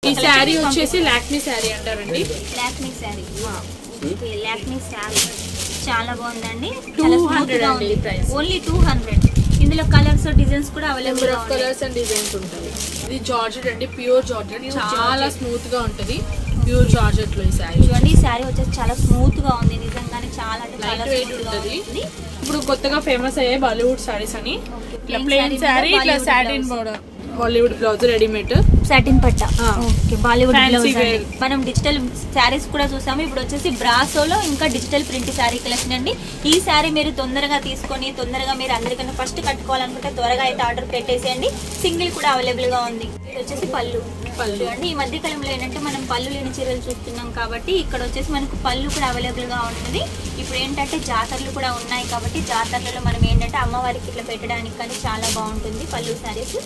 ఈ శారీ వచ్చేసి లాక్మీ శారీ అంటారండి లాక్మీ శారీ లాక్మీ శారీ చాలా బాగుందండి 200 అండి price. ఓన్లీ టూ హండ్రెడ్ ఇందులో కలర్స్ డిజైన్స్ కూడా available number of colours and designs ఉంటాయి ఇది జార్జెట్ అండి ప్యూర్ జార్జెట్ చాలా స్మూత్ గా ఉంటది ప్యూర్ జార్జెట్ లో ఈ శారీ చూడండి ఈ శారీ వచ్చేసి చాలా స్మూత్ గా ఉంది నిజంగానే చాలా అంటే చాలా లైట్ వెయిట్ స్మూత్ గా ఉంటది ఉంది ఇప్పుడు కొత్తగా ఫేమస్ అయ్యాయి బాలీవుడ్ శారీస్ అని Okay, ఇట్లా plain ప్లెయిన్ saree శారీ మీద ఇట్లా Bollywood satin blouse. Border Bollywood blouse readymade satin పట్ట ఆ. Okay Bollywood Fancy blouse wear. అండి. మనం డిజిటల్ శారీస్ కూడా చూసాము ఇప్పుడు వచ్చేసి బ్రాసోలో ఇంకా డిజిటల్ ప్రింట్ శారీ కలెక్షన్ అండి ఈ శారీ మీరు తొందరగా తీసుకొని తొందరగా మీరు అందరికన్నా ఫస్ట్ కట్టుకోవాలనుకుంటే త్వరగా అయితే ఆర్డర్ పెట్టేసేయండి సింగిల్ కూడా అవైలబుల్ గా ఉంది ఇది వచ్చేసి పళ్ళు పళ్ళు. చూడండి ఈ మధ్య కాలంలో ఏంటంటే మనం పళ్ళు లేని చీరలు చూస్తున్నాం కాబట్టి ఇక్కడ వచ్చేసి మనకు పళ్ళు కూడా అవైలబుల్ గా ఉంటుంది ఇప్పుడు ఏంటంటే జాతరలు కూడా ఉన్నాయి కాబట్టి జాతరలలో మనం ఏంటంటే అమ్మవారికి ఇట్లా పెట్టడానికి కానీ చాలా బాగుంటుంది పళ్ళు saris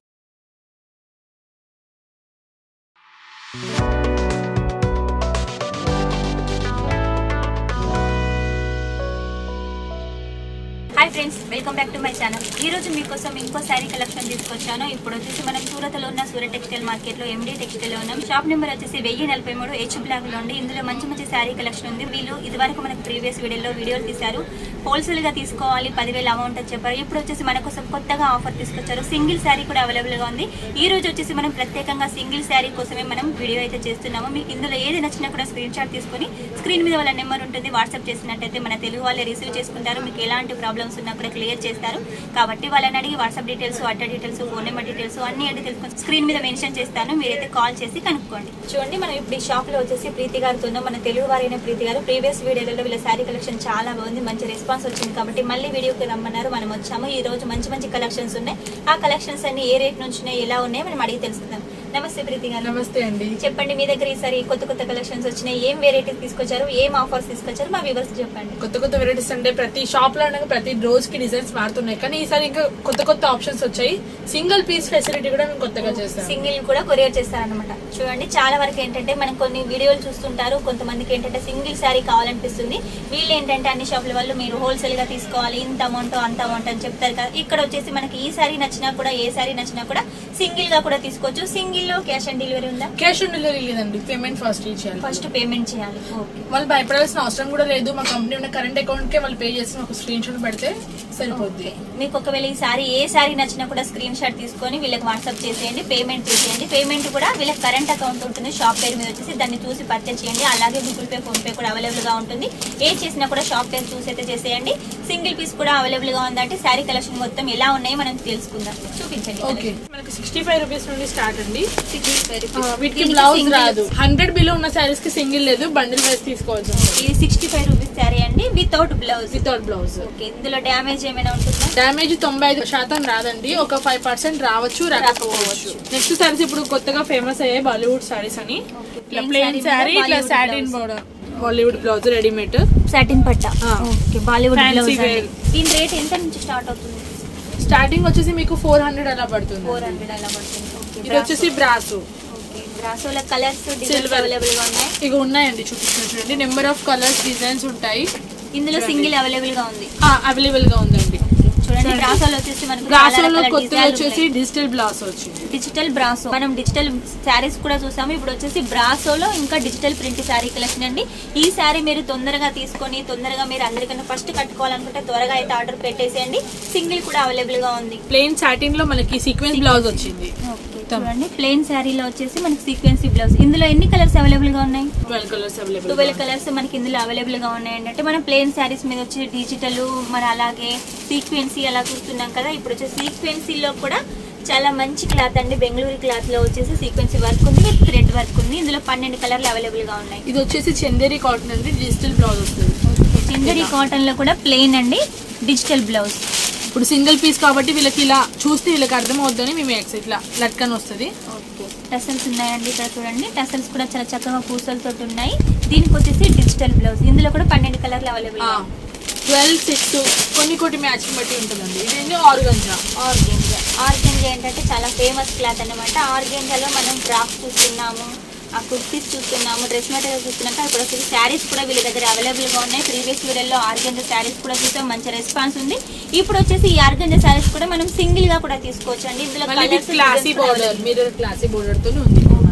hi friends welcome back to my channel ఈ రోజు మీకోసం ఇంకో శారీ కలెక్షన్ తీసుకొచ్చాను ఇప్పుడు వచ్చేసి మనం సూరత్ లో ఉన్న సూరత్ టెక్స్టైల్ మార్కెట్ లో ఎండి టెక్స్టైల్ లో ఉన్నాం షాప్ నెంబర్ వచ్చేసి వెయ్యి నలభై మూడు హెచ్ బ్లాక్ లో ఉంది ఇందులో మంచి మంచి శారీ కలెక్షన్ ఉంది వీళ్ళు ఇదివరకు మనకు ప్రీవియస్ వీడియోలో వీడియోలు తీశారు హోల్సేల్ గా తీసుకోవాలి పదివేల అమౌంట్ అని చెప్పారు ఇప్పుడు వచ్చేసి మన కోసం కొత్తగా ఆఫర్ తీసుకొచ్చారు సింగిల్ శారీ కూడా అవైలబుల్ గా ఉంది ఈ రోజు వచ్చేసి మనం ప్రత్యేకంగా సింగిల్ శారీ కోసమే మనం వీడియో అయితే చేస్తున్నాము మీకు ఇందులో ఏది నచ్చినా కూడా స్క్రీన్ షాట్ తీసుకొని స్క్రీన్ మీద వాళ్ళ నెంబర్ ఉంటుంది వాట్సాప్ చేసినట్టయితే మన తెలుగు వాళ్ళే రిసీవ్ చేసుకుంటారు మీకు ఎలాంటి ప్రాబ్లమ్స్ ఉన్నా కూడా క్లియర్ చేస్తారు కాబట్టి వాళ్ళని అడిగి వాట్సాప్ డీటెయిల్స్ అడ్డా డీటెయిల్స్ ఫోన్ నెంబర్ డీటెయిల్స్ అన్ని అడిగి తెలుసుకొని స్క్రీన్ మీద మెన్షన్ చేస్తాను మీరైతే కాల్ చేసి కనుక్కోండి చూడండి మనం ఇప్పుడు ఈ షాప్ లో వచ్చేసి ప్రీతి గారితో ఉన్నాం. మన తెలుగు వారైన ప్రీతి గారు ప్రీవియస్ వీడియోలలో వీళ్ళ శారీ కలెక్షన్ చాలా బాగుంది మంచి రెస్పాన్స్ వచ్చింది కాబట్టి మళ్ళీ వీడియోకి రమ్మన్నారు మనం వచ్చాము ఈ రోజు మంచి మంచి కలెక్షన్స్ ఉన్నాయి ఆ కలెక్షన్స్ అన్ని ఏ రేట్ నుంచి ఉన్నాయి ఎలా ఉన్నాయి మనం అడిగి తెలుసుకుందాం నమస్తే ప్రీతి గారు నమస్తే అండి చెప్పండి మీ దగ్గర ఈసారి కొత్త కొత్త కలెక్షన్స్ వచ్చినాయి ఏం వెరైటీస్ తీసుకొచ్చారు ఏం ఆఫర్స్ తీసుకొచ్చారు మా వ్యూవర్స్ చెప్పండి కొత్త కొత్త వెరైటీస్ అంటే ప్రతి షాప్ లో అనగా ప్రతి రోజుకి డిజైన్స్ మారుతున్నాయి కానీ ఈసారి ఇంకా కొత్త కొత్త ఆప్షన్స్ వచ్చాయి సింగిల్ పీస్ ఫెసిలిటీ కూడా మేము కొత్తగా చేస్తాం సింగిల్ కూడా కొరియర్ చేస్తారనమాట చూడండి చాలా వరకు ఏంటంటే మనం కొన్ని వీడియోలు చూస్తుంటారు కొంతమందికి ఏంటంటే సింగిల్ శారీ కావాలనిపిస్తుంది వీళ్ళు ఏంటంటే అన్ని షాపుల వాళ్ళు మీరు హోల్సేల్ గా తీసుకోవాలి ఇంత అమౌంట్ అంత అమౌంట్ అని చెప్తారు కదా ఇక్కడ వచ్చేసి మనకి ఈ శారీ నచ్చినా కూడా ఏ శారీ నచ్చినా కూడా సింగిల్ గా కూడా తీసుకోవచ్చు సింగిల్ లో క్యాష్ ఆన్ డెలివరీ ఉందా క్యాష్ ఆన్ డెలివరీ లేదండి పేమెంట్ ఫస్ట్ ఇచ్చేయాలి ఫస్ట్ పేమెంట్ చేయాలి ఓకే వాళ్ళు భయపడాల్సిన అవసరం కూడా లేదు మా కంపెనీ ఉన్న కరెంట్ అకౌంట్ కే వాళ్ళు పే చేసి ఒక స్క్రీన్ షాట్ పెడితే సరిపోద్ది మీకు ఒకవేళ ఈ సారీ ఏ సారీ నచ్చినా కూడా స్క్రీన్ షాట్ తీసుకొని వీళ్ళకి వాట్సాప్ చేసేయండి పేమెంట్ చేసేయండి పేమెంట్ కూడా వీళ్ళకి కరెంట్ అకౌంట్ ఉంటుంది షాప్ పేరు మీద వచ్చేసి దాన్ని చూసి పర్చేస్ చేయండి అలాగే గూగుల్ పే ఫోన్ పే కూడా అవైలబుల్ గా ఉంటుంది ఏ చేసినా కూడా షాప్ పేరు చూసి అయితే చేసేయండి సింగిల్ పీస్ కూడా అవైలబుల్ గా ఉందంటే శారీ కలెక్షన్ మొత్తం ఎలా ఉన్నాయో మనం తెలుసుకుందాం చూపించండి ఓకే మనకి సిక్స్టీ ఫైవ్ రూపీస్ నుండి స్టార్ట్ అండి Sixty-five ఆ, rupees. వీటికి దీనికి బ్లౌజ్ single- రాదు హండ్రెడ్ బిలో ఉన్న శారీస్ కి సింగిల్ లేదు బండిల్ వేసి తీసుకోవాల్సి ఉంటుంది ఇది సిక్స్టీ ఫైవ్ రూపీస్ శారీ అండి without blouse without blouse okay ఇందులో డ్యామేజ్ ఏమైనా ఉంటుందా డ్యామేజ్ తొంభై ఐదు శాతం రాదండి ఒక ఫైవ్ పర్సెంట్ రావచ్చు రాకపోవచ్చు నెక్స్ట్ సారీస్ ఇప్పుడు కొత్తగా ఫేమస్ అయ్యాయి బాలీవుడ్ సారీస్ అని Okay, ఇట్లా plain ప్లెయిన్ saree శారీ మీద ఇట్లా Bollywood satin blouse. Border Bollywood blouse readymade satin పట్ట ఆ. Okay Bollywood Fancy blouse wear. దీని రేట్ ఎంత నుంచి స్టార్ట్ అవుతుంది స్టార్టింగ్ వచ్చేసి మీకు ఫోర్ హండ్రెడ్ అలా పడుతుంది ఫోర్ హండ్రెడ్ అలా పడుతుంది ఓకే ఇది వచ్చేసి బ్రాసు ఓకే బ్రాసోల కలర్స్ డిజైన్స్ Silver. అవైలబుల్ గా ఉన్నాయి ఇక ఉన్నాయండి చూపిస్తున్నాను చూడండి నెంబర్ ఆఫ్ కలర్స్ డిజైన్స్ ఉంటాయి ఇందులో సింగిల్ అవైలబుల్ గా ఉంది అవైలబుల్ గా ఉందండి చూడండి బ్రాసోలో వచ్చేసి మనకు బ్రాసోలో కొత్తగా వచ్చేసి డిజిటల్ బ్లౌజ్ వచ్చింది డిజిటల్ బ్రాసో మనం డిజిటల్ శారీస్ కూడా చూసాము ఇప్పుడు వచ్చేసి బ్రాసోలో ఇంకా డిజిటల్ ప్రింట్ శారీ కలెక్షన్ అండి ఈ శారీ మీరు తొందరగా తీసుకొని తొందరగా మీరు అందరికన్నా ఫస్ట్ కట్టుకోవాలనుకుంటే త్వరగా అయితే ఆర్డర్ పెట్టేసేయండి సింగిల్ కూడా అవైలబుల్ గా ఉంది ప్లెయిన్ సాటిన్ లో మనకి సీక్వెన్స్ బ్లౌజ్ వచ్చింది ఓకే చూడండి ప్లెయిన్ శారీలో వచ్చేసి మనకి సీక్వెన్సీ బ్లౌజ్ ఇందులో ఎన్ని కలర్స్ అవైలబుల్ గా ఉన్నాయి twelve colours available twelve colours మనకి ఇందులో అవైలబుల్ గా ఉన్నాయి అంటే మనం ప్లెయిన్ శారీస్ మీద వచ్చి డిజిటల్ మరి అలాగే సీక్వెన్సీ అలా చూస్తున్నాం కదా ఇప్పుడు వచ్చే సీక్వెన్సీలో కూడా చాలా మంచి క్లాత్ అండి బెంగళూరు క్లాత్ లో వచ్చేసి సీక్వెన్సీ వర్క్ ఉంది విత్ థ్రెడ్ వర్క్ ఉంది ఇందులో పన్నెండు కలర్లు అవైలబుల్ గా ఉన్నాయి ఇది వచ్చేసి చందేరి కాటన్ అండి డిజిటల్ బ్లౌజ్ వస్తుంది చిందరి కాటన్ లో కూడా ప్లెయిన్ అండి డిజిటల్ బ్లౌజ్ ఇప్పుడు సింగిల్ పీస్ కాబట్టి వీళ్ళకి ఇలా చూస్తే వీళ్ళకి అర్థం అవుద్దని మేము ఎక్స్ ఇట్లా లట్కన్ వస్తుంది ఓకే టసల్స్ ఉన్నాయండి ఇక్కడ చూడండి టసల్స్ కూడా చాలా చక్కగా పూసలతో ఉన్నాయి దీనికి వచ్చేసి డిజిటల్ బ్లౌజ్ ఇందులో కూడా పన్నెండు కలర్లు అవైలబుల్ ట్వెల్వ్ సిక్స్ కొన్ని కొన్ని మ్యాచింగ్ బట్టి ఉంటుందండి ఇది ఆర్గంజా ఆర్గెంజా ఆర్గెంజా ఏంటంటే చాలా ఫేమస్ క్లాత్ అనమాట ఆర్గెంజాలో మనం ఫ్రాక్స్ చూస్తున్నాము ఆ కుర్తీస్ చూస్తున్నాము డ్రెస్ మెటీరియల్ చూస్తున్నాం కదా ఇప్పుడు వచ్చేసి శారీస్ కూడా వీళ్ళ దగ్గర అవైలబుల్ గా ఉన్నాయి ప్రీవియస్ వీడియోలో ఆర్గెంజా శారీస్ కూడా చూసాం మంచి రెస్పాన్స్ ఉంది ఇప్పుడు వచ్చేసి ఈ ఆర్గెంజా శారీస్ కూడా మనం సింగిల్ గా కూడా తీసుకోవచ్చు అండి ఇందులో మళ్ళీ colours, క్లాసీ designs కూడా బోర్డర్ మిర్రర్ క్లాసీ బోర్డర్ తో ఉంది ఓకే చూడండి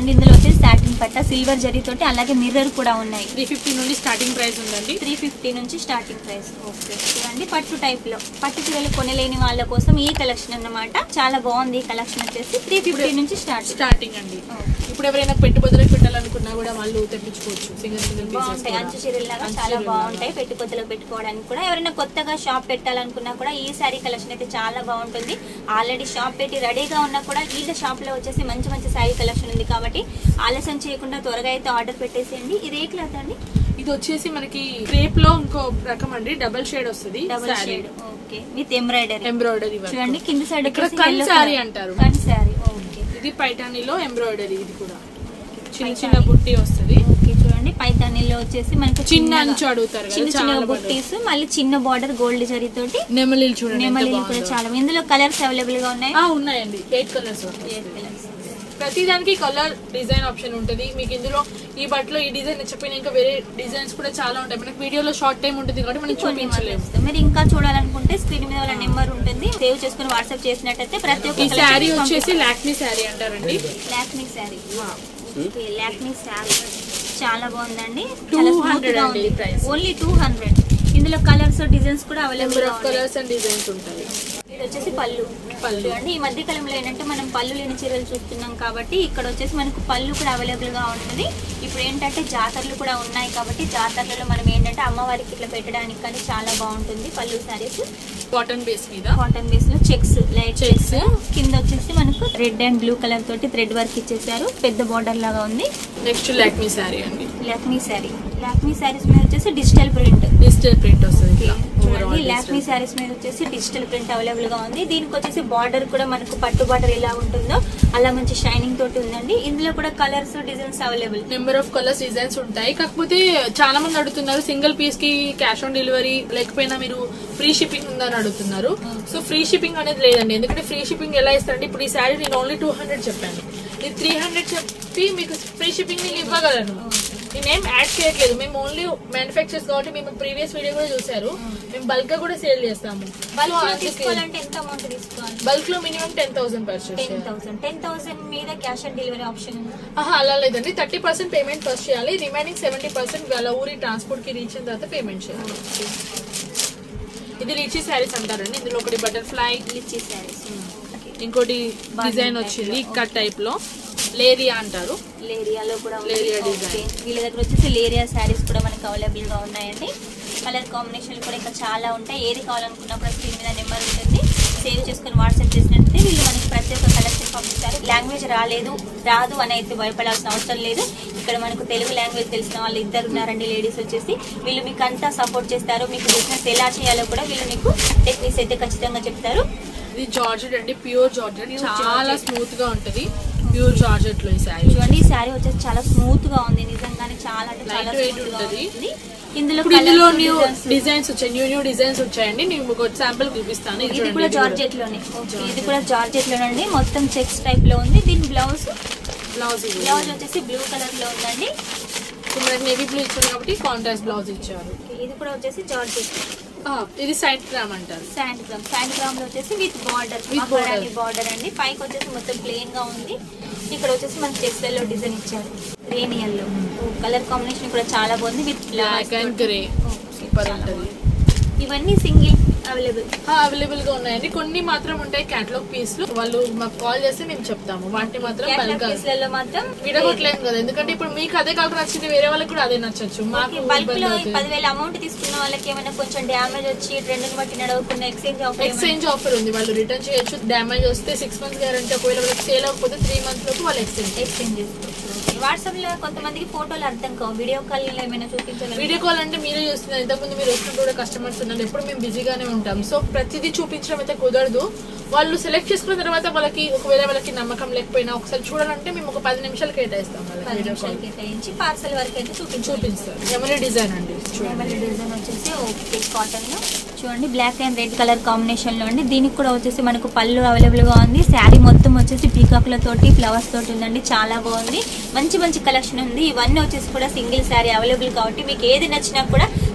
చూడండి ఇందులో వచ్చేసి సాటిన్ పట్ట సిల్వర్ జరీతోటి అలాగే మిర్రర్ కూడా ఉన్నాయి త్రీ ఫిఫ్టీ నుండి స్టార్టింగ్ ప్రైస్ ఉందండి త్రీ ఫిఫ్టీ నుంచి స్టార్టింగ్ ప్రైస్ ఓకే చూడండి పట్టు టైప్ లో పట్టు చీరలు కొనలేని వాళ్ళ కోసం ఈ కలెక్షన్ అన్నమాట చాలా బాగుంది ఈ కలెక్షన్ వచ్చేసి త్రీ ఫిఫ్టీ నుంచి స్టార్ట్ స్టార్టింగ్ అండి ఇప్పుడు ఎవరైనా పెట్టుబడులకు పెట్టాలనుకున్నా కూడా వాళ్ళు తెప్పించుకోవచ్చు సింగిల్ సింగిల్ బాగుంటాయి అంచు చీరలు లాగా చాలా బాగుంటాయి పెట్టుకొత్తలో పెట్టుకోవడానికి కూడా ఎవరైనా కొత్తగా షాప్ పెట్టాలనుకున్నా కూడా ఈ శారీ కలెక్షన్ అయితే చాలా బాగుంటుంది ఆల్రెడీ షాప్ పెట్టి రెడీగా ఉన్నా కూడా వీళ్ళ షాప్ లో వచ్చేసి మంచి మంచి శారీ కలెక్షన్ ఉంది కాబట్టి ఆలస్యం చేయకుండా త్వరగా అయితే ఆర్డర్ పెట్టేసేయండి ఇది ఏ క్లాత్ అండి ఇది వచ్చేసి మనకి క్రేప్ లో ఇంకో రకం అండి డబల్ షేడ్ వస్తుంది double shade okay with embroidery embroidery చూడండి కింద సైడ్ ఇక్కడ వచ్చేసి కన్ yellow శారీ colour. అంటారు కన్ శారీ ఓకే ఇది పైటానీలో ఎంబ్రాయిడరీ ఇది కూడా చిన్న చిన్న బుట్టి వస్తుంది ఓకే చూడండి పైతానీలో వచ్చేసి మనకి చిన్న చిన్నగా- అంచు అడుగుతారు కదా, చిన్న చిన్న చాలా బుట్టీస్ మళ్ళీ చిన్న బార్డర్ గోల్డ్ జరీ తోటి నెమలీలు చూడండి ఎంత నెమలీలు కూడా బాగుందో. చాలా ఇందులో కలర్స్ అవైలబుల్ గా ఉన్నాయి ఆ, ఉన్నాయండి ఎయిట్ కలర్స్ Eight colours. ప్రతి దానికి కలర్ డిజైన్ ఆప్షన్ ఉంటుంది మీకు ఇందులో ఈ బట్టలో ఈ డిజైన్ చెప్పిన ఇంకా వేరే డిజైన్స్ కూడా చాలా ఉంటాయి మనకి వీడియోలో షార్ట్ టైం ఉంటుంది కాబట్టి మనం కొన్ని చూపించలేము మాత్రం. మీరు ఇంకా చూడాలనుకుంటే స్క్రీన్ మీద వాళ్ళ నెంబర్ ఉంటుంది సేవ్ చేసుకుని వాట్సాప్ చేసినట్టయితే ప్రతి ఒక్క ఈ శారీ వచ్చేసి లాక్మీ శారీ అంటారండి లాక్మీ శారీ లాక్మీ శారీ చాలా బాగుందండి 200 అండి price. ఓన్లీ టూ హండ్రెడ్ ఇందులో కలర్స్ డిజైన్స్ కూడా అవైలబుల్ నెంబర్ గా ఆఫ్ ఉన్నాయి కలర్స్ అండ్ డిజైన్స్ ఉంటాయి ఇది వచ్చేసి పళ్ళు పళ్ళు. చూడండి ఈ మధ్య కాలంలో ఏంటంటే మనం పళ్ళు లేని చీరలు చూస్తున్నాం కాబట్టి ఇక్కడ వచ్చేసి మనకు పళ్ళు కూడా అవైలబుల్ గా ఉంటుంది ఇప్పుడు ఏంటంటే జాతరలు కూడా ఉన్నాయి కాబట్టి జాతరలలో మనం ఏంటంటే అమ్మవారికి ఇట్లా పెట్టడానికి కానీ చాలా బాగుంటుంది పళ్ళు సారీస్ కాటన్ బేస్ మీద కాటన్ బేస్ లో చెక్స్ లైట్ Checks. చెక్స్ కింద వచ్చేసి మనకు రెడ్ అండ్ బ్లూ కలర్ తోటి థ్రెడ్ వర్క్ ఇచ్చేసారు పెద్ద బార్డర్ లాగా ఉంది నెక్స్ట్ లాక్మీ శారీ అండి లాక్మీ శారీ లాక్మీ శారీస్ మీద వచ్చేసి డిజిటల్ ప్రింట్ డిజిటల్ ప్రింట్ వస్తుంది ఇట్లా చూడండి ఓవరాల్ లాక్మీ శారీస్ మీద వచ్చేసి డిజిటల్ ప్రింట్ అవైలబుల్ గా ఉంది దీనికి వచ్చేసి బార్డర్ కూడా మనకు పట్టు బార్డర్ ఎలా ఉంటుందో అలా మంచి షైనింగ్ తోటి ఉందండి ఇందులో కూడా colours designs available number of colours designs ఉంటాయి కాకపోతే చాలా మంది అడుగుతున్నారు సింగిల్ పీస్ కి క్యాష్ ఆన్ డెలివరీ లేకపోయినా మీరు ఫ్రీ షిప్పింగ్ ఉందని అడుగుతున్నారు సో ఫ్రీ షిప్పింగ్ అనేది లేదండి ఎందుకంటే ఫ్రీ షిప్పింగ్ ఎలా ఇస్తారంటే ఇప్పుడు ఈ శారీ నేను ఓన్లీ టూ హండ్రెడ్ చెప్పాను ఇది త్రీ హండ్రెడ్ చెప్పి మీకు ఫ్రీ షిప్పింగ్ నేను ఇవ్వగలను నేనేం యాడ్ చేయట్లేదు మేము ఓన్లీ మ్యానుఫాక్చర్స్ కాబట్టి మేము ప్రీవియస్ వీడియో కూడా చూసారు మేము బల్క్ గా కూడా సేల్ చేస్తాము బల్క్ లో తీసుకోవాలంటే ఎంత అమౌంట్ తీసుకోవాలి బల్క్ లో minimum ten thousand purchase ten thousand ten thousand మీద క్యాష్ ఆన్ డెలివరీ ఆప్షన్ ఉంది ఆహా అలా లేదండి థర్టీ పర్సెంట్ పేమెంట్ ఫస్ట్ చేయాలి రిమైనింగ్ సెవెంటీ పర్సెంట్ వాళ్ళ ఊరి ట్రాన్స్పోర్ట్ కి రీచ్ అయిన తర్వాత పేమెంట్ చేయాలి ఇది రీచీ శారీస్ అంటారండి ఇందులో ఒకటి బటర్ఫ్లై లిచ్చీ శారీస్ ఇంకోటి డిజైన్ వచ్చింది కట్ టైప్ లో లేరియా అంటారు లేరియాలో కూడా ఉంది. లేరియా ఓకే. డిజైన్. వీళ్ళ దగ్గర వచ్చేసి లేరియా శారీస్ కూడా మనకి అవైలబుల్ గా ఉన్నాయండి కలర్ కాంబినేషన్ కూడా ఇంకా చాలా ఉంటాయి ఏది కావాలనుకున్నప్పుడు స్క్రీన్ మీద నెంబర్ ఉంటుంది సేవ్ చేసుకుని వాట్సాప్ చేసినట్లయితే వీళ్ళు మనకి ప్రతి ఒక్క కలెక్షన్ పంపిస్తారు లాంగ్వేజ్ రాలేదు రాదు అని అయితే భయపడాల్సిన అవసరం లేదు ఇక్కడ మనకు తెలుగు లాంగ్వేజ్ తెలిసిన వాళ్ళు ఇద్దరు ఉన్నారండి లేడీస్ వచ్చేసి వీళ్ళు మీకు అంతా సపోర్ట్ చేస్తారు మీకు బిజినెస్ ఎలా చేయాలో కూడా వీళ్ళు మీకు టెక్నిక్స్ అయితే ఖచ్చితంగా చెప్తారు ఇది జార్జెట్ అండి ప్యూర్ జార్జెట్ Pure చాలా georgette. స్మూత్ గా ఉంటది ప్యూర్ జార్జెట్ లో ఈ శారీ చూడండి ఈ శారీ వచ్చేసి చాలా స్మూత్ గా ఉంది నిజంగానే చాలా అంటే చాలా Light weight స్మూత్ గా ఉంటది. ఉంది ఇందులో ఇప్పుడు ఇందులో colours, న్యూ designs డిజైన్స్ వచ్చాయి న్యూ న్యూ డిజైన్స్ వచ్చాయండి నేను ఒక శాంపుల్ చూపిస్తాను ఇది ఇది చూడండి, కూడా ఇది కూడా. జార్జెట్ లోనే ఓకే, ఇది కూడా జార్జెట్ లోనండి మొత్తం చెక్స్ టైప్ లో ఉంది దీని బ్లౌజ్ బ్లౌజ్ ఇది బ్లౌజ్ వచ్చేసి బ్లూ కలర్ లో ఉందండి ఇప్పుడు మనకి నేవీ బ్లూ ఇచ్చారు కాబట్టి కాంట్రాస్ట్ బ్లౌజ్ ఇచ్చారు ఓకే, ఇది కూడా వచ్చేసి జార్జెట్ ఆ, ఇది సైడ్ గ్రామ్ అంటారు శాండ్ గ్రామ్ శాండ్ గ్రామ్ లో వచ్చేసి with border With border. Border అండి పైకి వచ్చేసి మొత్తం ప్లెయిన్ గా ఉంది ఇక్కడ వచ్చేసి మనకి చెక్స్ లో డిజైన్ ఇచ్చారు రేనియల్ లో కలర్ కాంబినేషన్ కూడా చాలా బాగుంది with black and grey super ఉంటది ఇవన్నీ సింగిల్ అవైలబుల్ అవైలబుల్ గా ఉన్నాయండి కొన్ని మాత్రం ఉంటాయి క్యాటలాగ్ పీస్లు వాళ్ళు మాకు కాల్ చేస్తే మేము చెప్తాము వాటిని మాత్రం బల్క్ పీస్లలో మాత్రం విడగొట్టలేము కదా ఎందుకంటే ఇప్పుడు మీకు అదే కలర్ నచ్చింది వేరే వాళ్ళకి కూడా అదే నచ్చచ్చు మాకు బల్క్ ఇబ్బంది లో ఈ అవుతుంది. పదివేల అమౌంట్ తీసుకున్న వాళ్ళకి ఏమైనా కొంచెం డ్యామేజ్ వచ్చి ట్రెండ్ బట్టి నడవకుండా ఎక్స్చేంజ్ ఆఫర్ ఎక్స్చేంజ్ ఆఫర్ ఉంది వాళ్ళు రిటర్న్ చేయొచ్చు డ్యామేజ్ వస్తే సిక్స్ మంత్స్ గ్యారంటీ ఒకవేళ వాళ్ళకి సేల్ అవ్వకపోతే త్రీ మంత్స్ లోపు వాళ్ళు ఎక్స్చేంజ్ ఎక్స్చేంజ్ చేసుకోవచ్చు వాట్సాప్ లో కొంతమందికి ఫోటోలు అర్థం కావు వీడియో కాల్ లో ఏమైనా చూపించాలి వీడియో కాల్ అంటే మీరే చూస్తున్నారు ఇంతకుముందు మీరు వచ్చినప్పుడు కూడా కస్టమర్స్ ఉన్నారు ఎప్పుడు మేము బిజీగానే ఉంటాం సో ప్రతిదీ చూపించడం అయితే కుదరదు వాళ్ళు సెలెక్ట్ చేసుకున్న తర్వాత వాళ్ళకి ఒకవేళ వాళ్ళకి నమ్మకం లేకపోయినా ఒకసారి చూడాలంటే మేము ఒక పది నిమిషాలు కేటాయిస్తాం వాళ్ళకి పది వీడియో కాల్ నిమిషాలు కేటాయించి పార్సల్ వరకు అయితే చూపించాలి చూపిస్తారు ఎమరీ డిజైన్ అండి చూడండి డిజైన్ వచ్చేసి ఓకే కాటన్ లో చూడండి black and red colour combination లో అండి దీనికి కూడా వచ్చేసి మనకు పళ్ళు అవైలబుల్ గా ఉంది శారీ మొత్తం వచ్చేసి పీకాక్ల తోటి ఫ్లవర్స్ తోటి ఉందండి చాలా బాగుంది మంచి మంచి కలెక్షన్ ఉంది ఇవన్నీ వచ్చేసి కూడా సింగిల్ శారీ అవైలబుల్ కాబట్టి మీకు ఏది నచ్చినా కూడా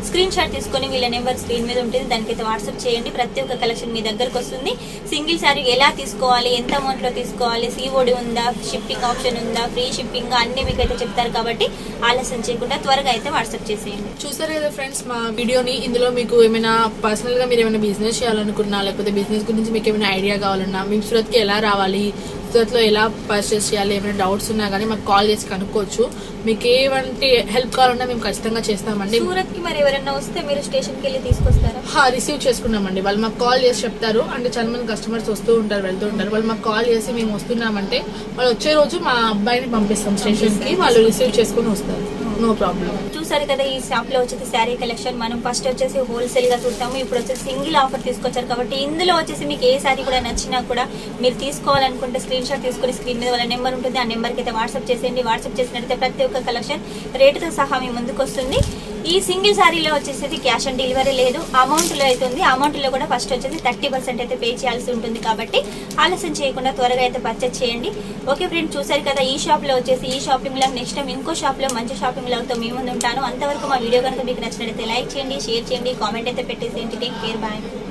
స్క్రీన్ షాట్ తీసుకొని వీళ్ళ నెంబర్ స్క్రీన్ మీద ఉంటుంది దానికైతే వాట్సాప్ చేయండి ప్రతి ఒక్క కలెక్షన్ మీ దగ్గరకు వస్తుంది సింగిల్ శారీ ఎలా తీసుకోవాలి ఎంత అమౌంట్ లో తీసుకోవాలి సిఓడి ఉందా షిప్పింగ్ ఆప్షన్ ఉందా ఫ్రీ షిప్పింగ్ అన్ని మీకు అయితే చెప్తారు కాబట్టి ఆలస్యం చేయకుండా త్వరగా అయితే వాట్సాప్ చేసేయండి చూసారు కదా ఫ్రెండ్స్ మా వీడియోని ఇందులో మీకు ఏమైనా పర్సనల్ గా మీరు ఏమైనా బిజినెస్ చేయాలనుకున్నా లేకపోతే బిజినెస్ గురించి మీకు ఏమైనా ఐడియా కావాలన్నా మేము సూరత్ కి ఎలా రావాలి సూరత్ లో ఎలా పర్చేస్ చేయాలి ఏమైనా డౌట్స్ ఉన్నా కానీ మాకు కాల్ చేసి కనుక్కోవచ్చు మీకు ఏవంటి హెల్ప్ కావాలన్నా మేము ఖచ్చితంగా చేస్తామండి సూరత్ కి మరి ఎవరైనా వస్తే మీరు స్టేషన్ కి వెళ్ళి తీసుకొస్తారా రిసీవ్ చేసుకున్నామండి వాళ్ళు మాకు కాల్ చేసి చెప్తారు అంటే చాలా మంది కస్టమర్స్ వస్తూ ఉంటారు వెళ్తూ ఉంటారు వాళ్ళు మాకు కాల్ చేసి మేము వస్తున్నామంటే వాళ్ళు వచ్చే రోజు మా అబ్బాయిని పంపిస్తాం స్టేషన్ కి వాళ్ళు రిసీవ్ చేసుకుని వస్తారు నో ప్రాబ్లం చూసారు కదా ఈ షాప్ లో వచ్చేసి శారీ కలెక్షన్ మనం ఫస్ట్ వచ్చేసి హోల్సేల్ గా చూస్తాము ఇప్పుడు వచ్చేసి సింగిల్ ఆఫర్ తీసుకొచ్చారు కాబట్టి ఇందులో వచ్చేసి మీకు ఏ శారీ కూడా నచ్చినా కూడా మీరు తీసుకోవాలనుకుంటే స్క్రీన్ షాట్ తీసుకుని స్క్రీన్ మీద వాళ్ళ నెంబర్ ఉంటుంది ఆ నెంబర్ కి అయితే వాట్సాప్ చేసేయండి వాట్సాప్ చేసినట్టయితే ప్రతి ఒక్క కలెక్షన్ రేటుతో సహా మీ ముందుకు వస్తుంది ఈ సింగిల్ శారీలో వచ్చేసి క్యాష్ ఆన్ డెలివరీ లేదు అమౌంట్ లో అయితే ఉంది అమౌంట్ లో కూడా ఫస్ట్ వచ్చేసి థర్టీ పర్సెంట్ అయితే పే చేయాల్సి ఉంటుంది కాబట్టి ఆలస్యం చేయకుండా త్వరగా అయితే పర్చేస్ చేయండి ఓకే ఫ్రెండ్ చూసారు కదా ఈ షాప్ లో వచ్చేసి ఈ షాపింగ్ లాగ్ నెక్స్ట్ టైం ఇంకో షాప్ లో మంచి షాపింగ్ లాగ్ తో మీ ముందు ఉంటాను అంతవరకు మా వీడియో కనుక మీకు నచ్చినట్లయితే లైక్ చేయండి షేర్ చేయండి కామెంట్ అయితే పెట్టేసేయండి టేక్ కేర్ బాయ్